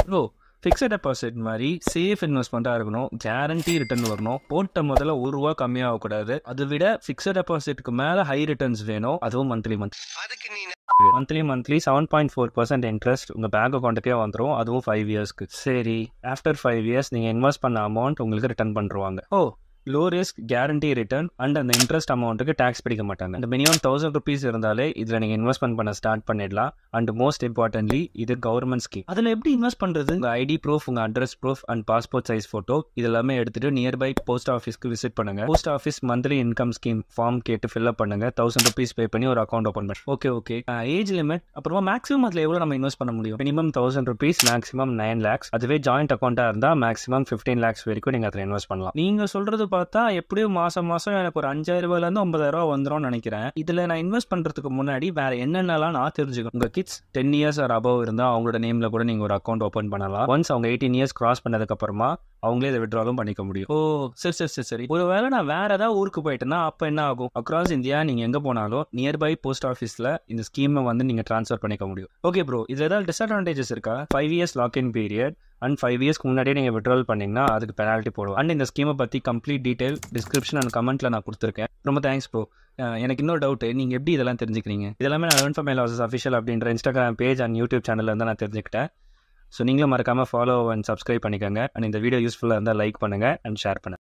bro fixed deposit மாதிரி safe இன்வெஸ்ட்மெண்ட்டாக இருக்கணும் கேரண்டி ரிட்டர்ன் வரணும் போட்ட முதல்ல ஒரு ரூபா கம்மியாகக்கூடாது அதை விட ஃபிக்ஸட் டெபாசிட்க்கு மேலே ஹை ரிட்டர்ன்ஸ் வேணும் அதுவும் மந்த்லி மந்த் அதுக்கு நீ monthly monthly seven point four percent interest உங்கள் பேங்க் அக்கௌண்ட்டுக்கே வந்துடும் அதுவும் ஃபைவ் இயர்ஸ்க்கு சரி ஆஃப்டர் ஃபைவ் இயர்ஸ் நீங்கள் இன்வெஸ்ட் பண்ண அமௌண்ட் உங்களுக்கு ரிட்டர்ன் பண்ணுருவாங்க oh low risk guarantee return and அந்த இன்ட்ரெஸ்ட் அமௌண்ட்டுக்கு டேக்ஸ் பிடிக்க மாட்டாங்க இந்த மினிமம் தௌசண்ட் ருபீஸ் இருந்தாலே இதில் நீங்கள் இன்வெஸ்ட்மெண்ட் பண்ண ஸ்டார்ட் பண்ணிடலாம் அண்ட் மோஸ்ட் இம்பார்ட்டன்ட்லி இது கவர்மெண்ட் ஸ்கீம் அதில் எப்படி இன்வெஸ்ட் பண்ணுறது உங்கள் ஐடி ப்ரூஃப் உங்கள் address proof and passport size photo இதெல்லாமே எடுத்துட்டு நியர்பை போஸ்ட் ஆஃபீஸ்க்கு விசிட் பண்ணுங்க post office monthly income scheme form கேட்டு ஃபில்அப் பண்ணுங்க தௌசண்ட் ருபீஸ் பே பண்ணி ஒரு அக்கௌண்ட் ஓப்பன் பண்ணி ஓகே ஓகே ஏஜ் லிமிட் அப்புறமா மேக்ஸிமம் அதில் எவ்வளோ நம்ம இன்வெஸ்ட் பண்ண முடியும் minimum thousand rupees maximum nine lakhs அதுவே ஜாயிண்ட் அக்கௌண்ட்டாக இருந்தால் மேக்ஸிமம் ஃபிஃப்டீன் லேக்ஸ் வரைக்கும் நீங்கள் அதில் இன்வெஸ்ட் பண்ணலாம் நீங்கள் சொல்கிறது பார்த்தா எப்படியும் மாதம் மாதம் எனக்கு ஒரு அஞ்சாயிரம் ரூபாயிலேருந்து ஒன்பதாயிரம் ரூபா வந்துரும்னு நினைக்கிறேன் இதில் நான் இன்வெஸ்ட் பண்ணுறதுக்கு முன்னாடி வேற என்னென்னலாம் நான் தெரிஞ்சுக்கணும் உங்கள் kids ten years or above இருந்தால் அவங்களோட நேமில் கூட நீங்கள் ஒரு அக்கௌண்ட் ஓப்பன் பண்ணலாம் ஒன்ஸ் அவங்க எயிட்டீன் இயர்ஸ் கிராஸ் பண்ணதுக்கப்புறமா அவங்களே இதை விட்ராலும் பண்ணிக்க முடியும் ஓ சரி சரி சரி சரி ஒருவேளை நான் வேற ஏதாவது ஊருக்கு போயிட்டேன்னா அப்போ என்ன ஆகும் அக்ராஸ் இந்தியா நீங்கள் எங்கே போனாலும் நியர்பை போஸ்ட் ஆஃபீஸில் இந்த ஸ்கீமை வந்து நீங்கள் ட்ரான்ஸ்ஃபர் பண்ணிக்க முடியும் ஓகே ப்ரோ இது ஏதாவது டிஸ்அட்வான்டேஜஸ் இருக்கா five years lock in period and five இயர்ஸ்க்கு முன்னாடியே நீங்கள் விட்ரால் பண்ணிங்கன்னா அதுக்கு பெனால்ட்டி போடுவோம் அண்ட் இந்த ஸ்கீமை பற்றி கம்ப்ளீட் டீட்டெயில் டிஸ்கிரிப்ஷன் அண்ட் கமெண்ட்டில் நான் கொடுத்துருக்கேன் ரொம்ப தேங்க்ஸ் ப்ரோ எனக்கு இன்னொரு டவுட் நீங்கள் எப்படி இதெல்லாம் தெரிஞ்சுக்கிறீங்க இதெல்லாமே நான் learn for my lasses official அப்படின்ற இன்ஸ்டாகிராம் பேஜ் அண்ட் யூடியூப் சேனலில் இருந்து நான் தெரிஞ்சுக்கிட்டேன் ஸோ நீங்களும் மறக்காமல் ஃபாலோ அண்ட் சப்ஸ்கிரைப் பண்ணிக்கோங்க அண்ட் இந்த வீடியோ யூஸ்ஃபுல்லாக இருந்தால் லைக் பண்ணுங்கள் அண்ட் ஷேர் பண்ணுங்கள்